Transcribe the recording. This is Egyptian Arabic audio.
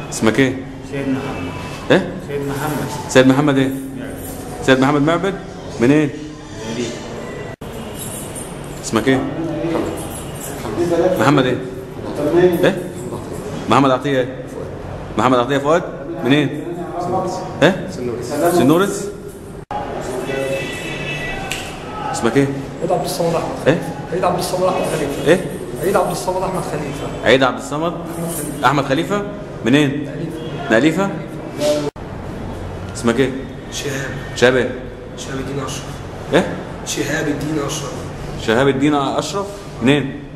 اسمك ايه؟ سيد محمد ايه؟ سيد محمد سيد محمد ايه؟ سيد محمد معبد منين؟ جديد اسمك ايه؟ محمد ايه؟ ايه؟ محمد عطية ايه؟ محمد عطية فؤاد منين؟ ايه؟ سنورس اسمك ايه؟ عيد عبد الصمد احمد ايه؟ عيد عبد الصمد احمد خليفه ايه؟ عيد عبد الصمد احمد خليفه عيد عبد الصمد احمد خليفه منين؟ نقليفه اسمك ايه؟ شهاب شهاب ايه؟ شهاب الدين اشرف ايه؟ شهاب الدين اشرف شهاب الدين اشرف منين؟